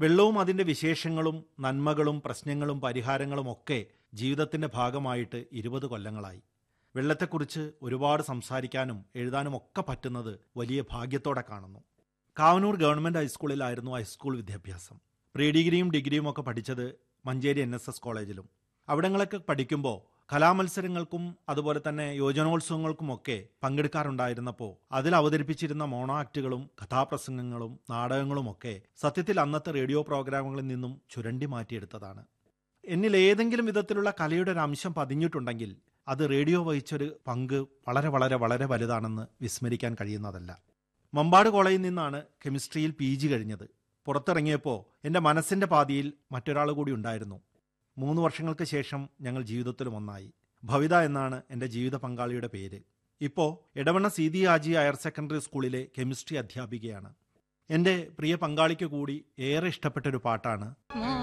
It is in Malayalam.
വെള്ളവും അതിന്റെ വിശേഷങ്ങളും നന്മകളും പ്രശ്നങ്ങളും പരിഹാരങ്ങളും ഒക്കെ ജീവിതത്തിന്റെ ഭാഗമായിട്ട് ഇരുപത് കൊല്ലങ്ങളായി വെള്ളത്തെക്കുറിച്ച് ഒരുപാട് സംസാരിക്കാനും എഴുതാനും ഒക്കെ പറ്റുന്നത് വലിയ ഭാഗ്യത്തോടെ കാണുന്നു കാവനൂർ ഗവൺമെന്റ് ഹൈസ്കൂളിലായിരുന്നു ഹൈസ്കൂൾ വിദ്യാഭ്യാസം പ്രീ ഡിഗ്രിയും ഡിഗ്രിയും ഒക്കെ പഠിച്ചത് മഞ്ചേരി എൻ എസ് എസ് കോളേജിലും അവിടങ്ങളൊക്കെ പഠിക്കുമ്പോൾ കലാമത്സരങ്ങൾക്കും അതുപോലെ തന്നെ യോജനോത്സവങ്ങൾക്കുമൊക്കെ പങ്കെടുക്കാറുണ്ടായിരുന്നപ്പോൾ അതിൽ അവതരിപ്പിച്ചിരുന്ന മോണോ ആക്ടുകളും കഥാപ്രസംഗങ്ങളും നാടകങ്ങളുമൊക്കെ സത്യത്തിൽ അന്നത്തെ റേഡിയോ പ്രോഗ്രാമുകളിൽ നിന്നും ചുരണ്ടി മാറ്റിയെടുത്തതാണ് എന്നിൽ ഏതെങ്കിലും വിധത്തിലുള്ള കലയുടെ ഒരു അംശം പതിഞ്ഞിട്ടുണ്ടെങ്കിൽ അത് റേഡിയോ വഹിച്ചൊരു പങ്ക് വളരെ വളരെ വളരെ വലുതാണെന്ന് വിസ്മരിക്കാൻ കഴിയുന്നതല്ല മമ്പാട് കോളേജിൽ നിന്നാണ് കെമിസ്ട്രിയിൽ പി ജി കഴിഞ്ഞത് പുറത്തിറങ്ങിയപ്പോൾ എൻ്റെ മനസ്സിൻ്റെ പാതിയിൽ മറ്റൊരാൾ കൂടി ഉണ്ടായിരുന്നു മൂന്ന് വർഷങ്ങൾക്ക് ശേഷം ഞങ്ങൾ ജീവിതത്തിലും ഒന്നായി ഭവിത എന്നാണ് എൻ്റെ ജീവിത പങ്കാളിയുടെ പേര് ഇപ്പോൾ ഇടവണ്ണ സി ദി ആജി ഹയർ സെക്കൻഡറി സ്കൂളിലെ കെമിസ്ട്രി അധ്യാപികയാണ് എൻ്റെ പ്രിയ പങ്കാളിക്ക് കൂടി ഏറെ ഇഷ്ടപ്പെട്ടൊരു പാട്ടാണ്